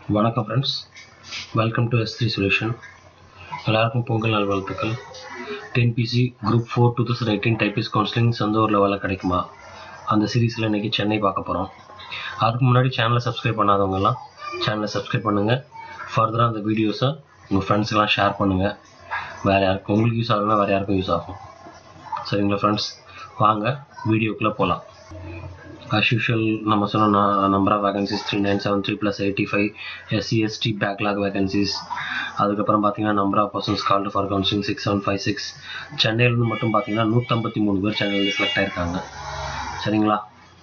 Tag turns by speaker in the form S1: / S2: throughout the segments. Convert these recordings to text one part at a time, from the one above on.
S1: வணக்கம் friends welcome to S three solution எல்லாருக்கும் பொங்கல் நல்வாழ்த்துக்கள் TNPSC group four two thousand eighteen typist counselling சொந்த ஊரில் வேலை கிடைக்குமா அந்த சீரீஸில் இன்றைக்கி சென்னை பார்க்க போகிறோம் அதுக்கு முன்னாடி சேனலை சப்ஸ்கிரைப் பண்ணாதவங்கலாம் சேனலை சப்ஸ்கிரைப் பண்ணுங்கள் ஃபர்தராக அந்த வீடியோஸை உங்கள் ஃப்ரெண்ட்ஸுக்கெலாம் ஷேர் பண்ணுங்கள் வேறு யாருக்கும் உங்களுக்கு யூஸ் ஆகலைன்னா வேறு யாருக்கும் யூஸ் ஆகும் சரிங்களா ஃப்ரெண்ட்ஸ் வாங்க வீடியோக்குள்ளே போகலாம் as usual நம்ம சொன்ன number of vacancies three nine seven three plus eighty five SC ST backlog vacancies அதுக்கப்புறம் பார்த்தீங்கன்னா number of persons called for counselling six seven five six சென்னையிலேருந்து மட்டும் பார்த்தீங்கன்னா நூற்றம்பத்தி மூணு பேர் சென்னையிலேருந்து செலக்ட் ஆயிருக்காங்க சரிங்களா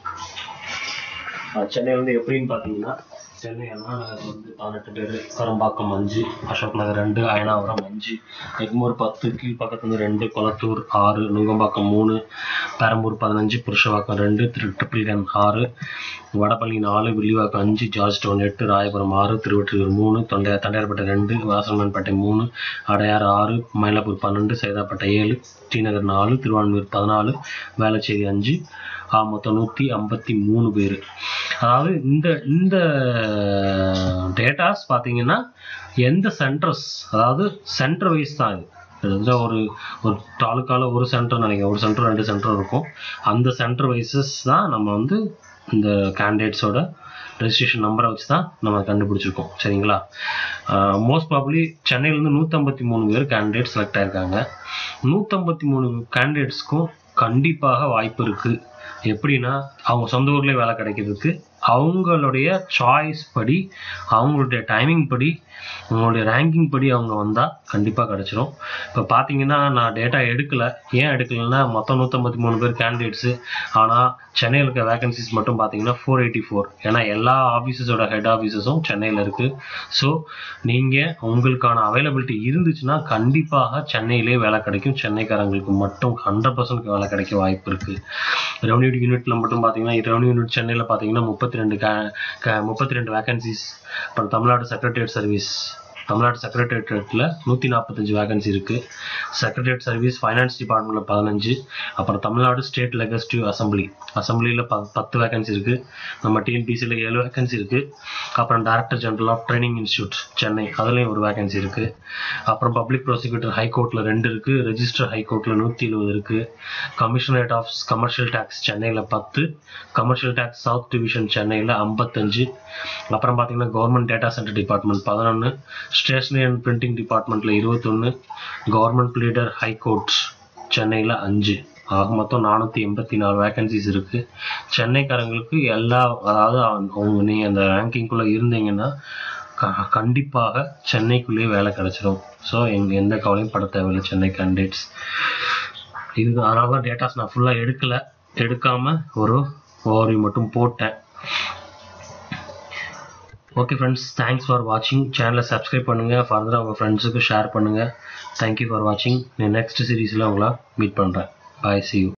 S1: அஹ் சென்னையிலேருந்து எப்படின்னு பார்த்தீங்கன்னா சென்னை அண்ணா நகர் வந்து பதினெட்டு பேர் கரம்பாக்கம் அஞ்சு அசோக் நகர் ரெண்டு அயனாவரம் அஞ்சு எக்மூர் பத்து கீழ்ப்பாக்கத்துலேருந்து ரெண்டு கொளத்தூர் ஆறு நுங்கம்பாக்கம் மூணு பெரம்பூர் பதினஞ்சு புருஷவாக்கம் ரெண்டு திருட்டுப்பிலிடன் ஆறு வடபள்ளி நாலு வில்லிவாக்கம் அஞ்சு ஜார்ஜ் டவுன் எட்டு ராயபுரம் ஆறு திருவொற்றியூர் மூணு தொண்டை தண்டையார்பேட்டை ரெண்டு வாசல்மன்பேட்டை மூணு அடையாறு ஆறு மயிலாப்பூர் பன்னெண்டு சைதாப்பேட்டை ஏழு ஸ்ரீநகர் நாலு திருவான்மூர் பதினாலு வேளச்சேரி அஞ்சு ஆ மொத்தம் நூற்றி ஐம்பத்தி மூணு பேர் அதாவது இந்த இந்த டேட்டாஸ் பார்த்தீங்கன்னா எந்த சென்டர்ஸ் அதாவது சென்டர் வைஸ் தான் இது கிட்டத்தட்ட ஒரு ஒரு தாலுக்காவில் ஒரு சென்டர் நினைக்கிறேன் ஒரு சென்டர் ரெண்டு சென்டர் இருக்கும் அந்த சென்டர் வைஸஸ் தான் நம்ம வந்து இந்த கேண்டிடேட்ஸோட ரெஜிஸ்ட்ரேஷன் நம்பரை வச்சு தான் நம்ம கண்டுபிடிச்சிருக்கோம் சரிங்களா மோஸ்ட் ப்ராப்ளி சென்னையிலேருந்து நூற்றம்பத்தி மூணு பேர் கேண்டிடேட் செலக்ட் ஆயிருக்காங்க நூற்றம்பத்தி மூணு கேண்டிடேட்ஸ்க்கும் கண்டிப்பாக வாய்ப்பு இருக்குது எப்படின்னா அவங்க சொந்த ஊர்லேயே வேலை கிடைக்கிறதுக்கு அவங்களுடைய சாய்ஸ் படி அவங்களுடைய டைமிங் படி அவங்களுடைய ரேங்கிங் படி அவங்க வந்தால் கண்டிப்பாக கிடச்சிரும் இப்போ பார்த்தீங்கன்னா நான் டேட்டா எடுக்கலை ஏன் எடுக்கலைன்னா மொத்தம் நூற்றம்பத்தி மூணு பேர் கேண்டிடேட்ஸு ஆனால் சென்னையில் இருக்க வேகன்சிஸ் மட்டும் பார்த்தீங்கன்னா ஃபோர் எயிட்டி ஃபோர் ஏன்னா எல்லா ஆஃபீஸஸோட ஹெட் ஆஃபீஸஸும் சென்னையில் இருக்குது ஸோ நீங்கள் உங்களுக்கான அவைலபிலிட்டி இருந்துச்சுன்னா கண்டிப்பாக சென்னையிலே வேலை கிடைக்கும் சென்னைக்காரங்களுக்கு மட்டும் ஹண்ட்ரட் பர்சன்ட் வேலை கிடைக்க வாய்ப்பு இருக்குது ரெவன்யூ யூனிட்டில் மட்டும் பார்த்தீங்கன்னா ரெவன்யூ யூனிட் சென்னையில் பார்த்தீங்கன்னா முப்பத்தி ரெண்டு முப்பத்தி ரெண்டு வேகன்சிஸ் அப்புறம் தமிழ்நாடு செக்ரட்டரியேட் சர்வீஸ் தமிழ்நாடு செக்ரட்டரியேட்டில் நூற்றி நாற்பத்தஞ்சு வேகன்சி இருக்குது செக்ரட்டரியேட் சர்வீஸ் ஃபைனான்ஸ் டிபார்ட்மெண்ட்டில் பதினஞ்சு அப்புறம் தமிழ்நாடு ஸ்டேட் லெகஸ்டிவ் அசம்பிளி அசம்பிளியில் ப பத்து வேகன்சி இருக்குது நம்ம டிஎன்பிசியில் ஏழு வேகன்சி இருக்குது அப்புறம் director general of training institute Chennai அதுலேயும் ஒரு வேகன்சி இருக்குது அப்புறம் பப்ளிக் ப்ராசிக்யூட்டர் ஹைகோர்ட்டில் ரெண்டு இருக்குது ரெஜிஸ்டர் ஹைகோர்ட்டில் நூற்றி எழுபது இருக்குது கமிஷனரேட் ஆஃப் கமர்ஷியல் டேக்ஸ் சென்னையில் பத்து கமர்ஷியல் டேக்ஸ் சவுத் டிவிஷன் சென்னையில் ஐம்பத்தஞ்சு அப்புறம் பார்த்தீங்கன்னா கவர்மெண்ட் டேட்டா சென்டர் டிபார்ட்மெண்ட் பதினொன்று ஸ்டேஷனரி அண்ட் பிரிண்டிங் டிபார்ட்மெண்ட்டில் இருபத்தொன்று கவர்மெண்ட் ப்ளீடர் ஹைகோர்ட் சென்னையில் அஞ்சு ஆக மொத்தம் நானூற்றி எண்பத்தி நாலு வேகன்சிஸ் இருக்குது சென்னைக்காரங்களுக்கு எல்லா அதாவது அவங்க நீங்கள் அந்த ரேங்கிங்குள்ளே இருந்தீங்கன்னா க கண்டிப்பாக சென்னைக்குள்ளேயே வேலை கிடச்சிரும் ஸோ எங்கள் எந்த கவலையும் பட தேவையில்லை சென்னை கேண்டிடேட்ஸ் இது அதனால தான் டேட்டாஸ் நான் ஃபுல்லாக எடுக்கலை எடுக்காமல் ஒரு ஓவரி மட்டும் போட்டேன் ஓகே ஃப்ரெண்ட்ஸ் தேங்க்ஸ் ஃபார் வாட்சிங் சேனலை சப்ஸ்கிரைப் பண்ணுங்கள் ஃபர்தராக உங்கள் ஃப்ரெண்ட்ஸுக்கு ஷேர் பண்ணுங்கள் தேங்க்யூ ஃபார் வாட்சிங் நான் நெக்ஸ்ட் சீரீஸில் உங்களை மீட் பண்ணுறேன் பாய் சி யூ